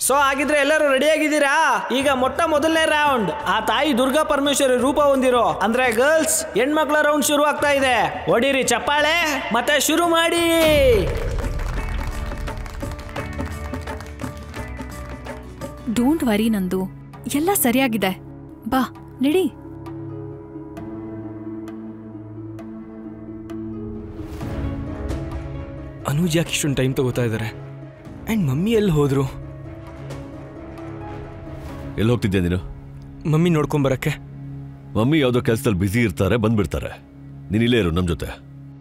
so ಹಾಗಿದ್ರೆ ಎಲ್ಲರೂ ready ಆಗಿದ್ದೀರಾ ಈಗ ಮೊಟ್ಟ ಮೊದಲನೇ ರೌಂಡ್ ಆ ತಾಯಿ ದುರ್ಗಾ ಪರಮೇಶ್ವರಿ ರೂಪ ಹೊಂದಿರೋ ಅಂದ್ರೆ ಗರ್ಲ್ಸ್ ಹೆಣ್ಮಕ್ಳ ರೌಂಡ್ ಶುರು ಆಗ್ತಾ ಇದೆ ಹೊಡೀರಿ ಚಪ್ಪಾಳೆ ಮತ್ತೆ ಶುರು ಮಾಡಿ ಡೋಂಟ್ ವರಿ ನಂದು ಎಲ್ಲ ಸರಿಯಾಗಿದೆ ಬಾ ನಡಿ ಅನೂಜ್ ಯಾಕೆ ಇಷ್ಟೊಂದು ಟೈಮ್ ತಗೋತಾ ಇದ್ದಾರೆ ಆ್ಯಂಡ್ ಮಮ್ಮಿ ಎಲ್ಲಿ ಹೋದ್ರು ಎಲ್ಲಿ ಹೋಗ್ತಿದ್ದೆ ನೀನು ಮಮ್ಮಿ ನೋಡ್ಕೊಂಬರಕ್ಕೆ ಮಮ್ಮಿ ಯಾವುದೋ ಕೆಲಸದಲ್ಲಿ ಬ್ಯುಸಿ ಇರ್ತಾರೆ ಬಂದ್ಬಿಡ್ತಾರೆ ನೀನು ಇಲ್ಲೇ ಇರು ನಮ್ಮ ಜೊತೆ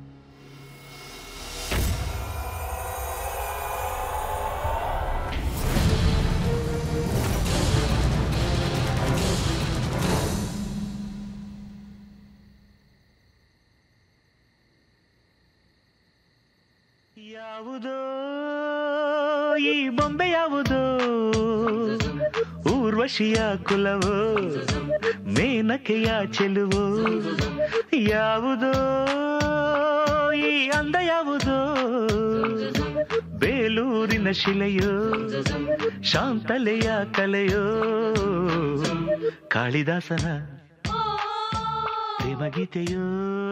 ಯಾವುದೋ ಈ ಬೊಂಬೆ ಯಾವುದೋ ಊರ್ವಶಿಯ ಕುಲವೋ ಮೇನಕೆಯ ಚೆಲುವೋ ಯಾವುದೋ ಈ ಅಂದ ಯಾವುದೋ ಬೇಲೂರಿನ ಶಿಲೆಯೋ ಶಾಂತಲೆಯ ಕಲೆಯೋ ಕಾಳಿದಾಸನ ಪ್ರೇಮಗೀತೆಯೋ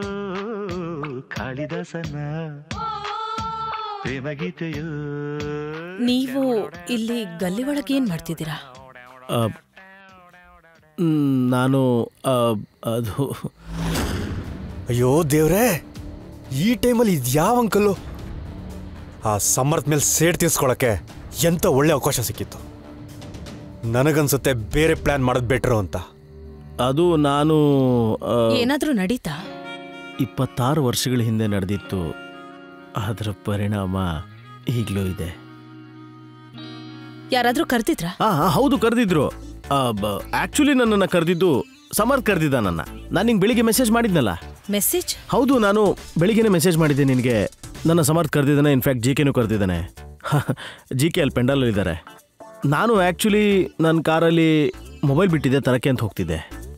ಕಾಳಿದಾಸನ ಪ್ರೇಮಗೀತೆಯೋ ನೀವು ಇಲ್ಲಿ ಗಲ್ಲಿ ಒಳಗೆ ಏನ್ ಮಾಡ್ತಿದ್ದೀರಾ ನಾನು ಆ, ಅದು ಅಯ್ಯೋ ದೇವ್ರೇ ಈ ಟೈಮಲ್ಲಿ ಇದ್ಯಾವ ಅಂಕಲ್ಲು ಆ ಸಮರ್ಥ ಮೇಲೆ ಸೇಡ್ ತೀರ್ಸ್ಕೊಳಕ್ಕೆ ಎಂತ ಒಳ್ಳೆ ಅವಕಾಶ ಸಿಕ್ಕಿತ್ತು ನನಗನ್ಸುತ್ತೆ ಬೇರೆ ಪ್ಲಾನ್ ಮಾಡೋದು ಬೆಟ್ರು ಅಂತ ಅದು ನಾನು ಆ, ಏನಾದ್ರೂ ನಡೀತಾ ಇಪ್ಪತ್ತಾರು ವರ್ಷಗಳ ಹಿಂದೆ ನಡೆದಿತ್ತು ಅದರ ಪರಿಣಾಮ ಈಗಲೂ ಇದೆ ಯಾರಾದ್ರೂ ಕರ್ತಿದ್ರಾ ಆ ಆ, ಹೌದು ಕರೆದಿದ್ರು ಆಕ್ಚುಲಿ ನನ್ನನ್ನು ಕರೆದಿದ್ದು ಸಮರ್ಥ್ ಕರೆದಿದ್ದ ನನ್ನ ನಾನು ನಿಂಗೆ ಬೆಳಿಗ್ಗೆ ಮೆಸೇಜ್ ಮಾಡಿದ್ನಲ್ಲ ಮೆಸೇಜ್ ಹೌದು ನಾನು ಬೆಳಿಗ್ಗೆನೆ ಮೆಸೇಜ್ ಮಾಡಿದ್ದೆ ನಿನಗೆ ನನ್ನ ಸಮರ್ಥ್ ಕರೆದಿದ್ದಾನೆ ಇನ್ಫ್ಯಾಕ್ಟ್ ಜಿ ಕೆನೂ ಕರೆದಿದ್ದಾನೆ ಜಿ ಕೆ ಅಲ್ಲಿ ಪೆಂಡಲಲ್ಲಿದ್ದಾರೆ ನಾನು ಆ್ಯಕ್ಚುಲಿ ನನ್ನ ಕಾರಲ್ಲಿ ಮೊಬೈಲ್ ಬಿಟ್ಟಿದ್ದೆ ತರಕ್ಕೆ ಅಂತ ಹೋಗ್ತಿದ್ದೆ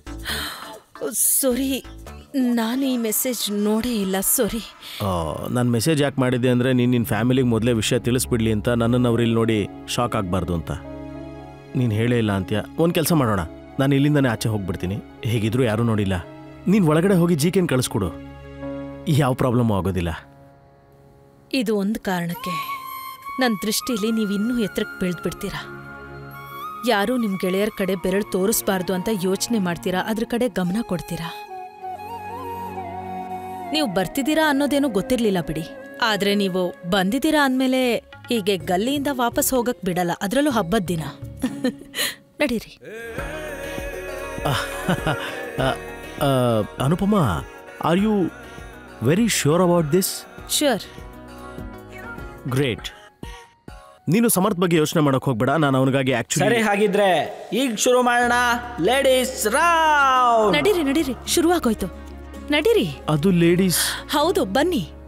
ಸಾರಿ ನಾನು ಈ ಮೆಸೇಜ್ ನೋಡೇ ಇಲ್ಲ ಸಾರಿ ನಾನು ಮೆಸೇಜ್ ಯಾಕೆ ಮಾಡಿದ್ದೆ ಅಂದರೆ ನೀನು ನಿನ್ನ ಫ್ಯಾಮಿಲಿಗೆ ಮೊದಲೇ ವಿಷಯ ತಿಳಿಸ್ಬಿಡ್ಲಿ ಅಂತ ನನ್ನನ್ನು ಅವ್ರು ಇಲ್ಲಿ ನೋಡಿ ಶಾಕ್ ಆಗಬಾರ್ದು ಅಂತ ನೀನು ಹೇಳೇ ಇಲ್ಲ ಅಂತ್ಯ ಒಂದು ಕೆಲಸ ಮಾಡೋಣ ನಾನು ಇಲ್ಲಿಂದನೇ ಆಚೆ ಹೋಗ್ಬಿಡ್ತೀನಿ ಹೇಗಿದ್ರೂ ಯಾರೂ ನೋಡಿಲ್ಲ ನೀನು ಒಳಗಡೆ ಹೋಗಿ ಜಿ ಕೆನ್ ಕಳಿಸ್ಕೊಡು ಯಾವ ಪ್ರಾಬ್ಲಮ್ಮು ಆಗೋದಿಲ್ಲ ಇದು ಒಂದು ಕಾರಣಕ್ಕೆ ನನ್ನ ದೃಷ್ಟಿಲಿ ನೀವು ಇನ್ನೂ ಎತ್ತರಕ್ಕೆ ಬೆಳೆದ್ಬಿಡ್ತೀರಾ ಯಾರೂ ನಿಮ್ಮ ಗೆಳೆಯರ ಕಡೆ ಬೆರಳು ತೋರಿಸ್ಬಾರ್ದು ಅಂತ ಯೋಚನೆ ಮಾಡ್ತೀರಾ ಅದ್ರ ಕಡೆ ಗಮನ ಕೊಡ್ತೀರಾ ನೀವು ಬರ್ತಿದ್ದೀರಾ ಅನ್ನೋದೇನೂ ಗೊತ್ತಿರ್ಲಿಲ್ಲ ಬಿಡಿ ಆದ್ರೆ ನೀವು ಬಂದಿದ್ದೀರಾ ಅಂದ್ಮೇಲೆ ಹೀಗೆ ಗಲ್ಲಿಯಿಂದ ವಾಪಸ್ ಹೋಗಕ್ ಬಿಡಲ್ಲ ಅದರಲ್ಲೂ ಹಬ್ಬದ ದಿನ ನಡೀರಿ ಆ, ಆ, Anupama are you very sure about this sure great ನೀನು ಸಮರ್ಥ್ ಬಗ್ಗೆ ಯೋಚನೆ ಮಾಡಕ್ ಹೋಗ್ಬೇಡ ನಾನು ಅವನಿಗಾಗಿ ಸರಿ ಆಕ್ಚುಲಿ ಹಾಗಿದ್ರೆ ಈಗ ಶುರು ಮಾಡೋಣ ಲೇಡೀಸ್ ರೌಂಡ್ ನಡೀರಿ ನಡೀರಿ ಶುರುವಾಗೋಯ್ತು ನಡೀರಿ ಅದು ಲೇಡೀಸ್ ಹೌದು ಬನ್ನಿ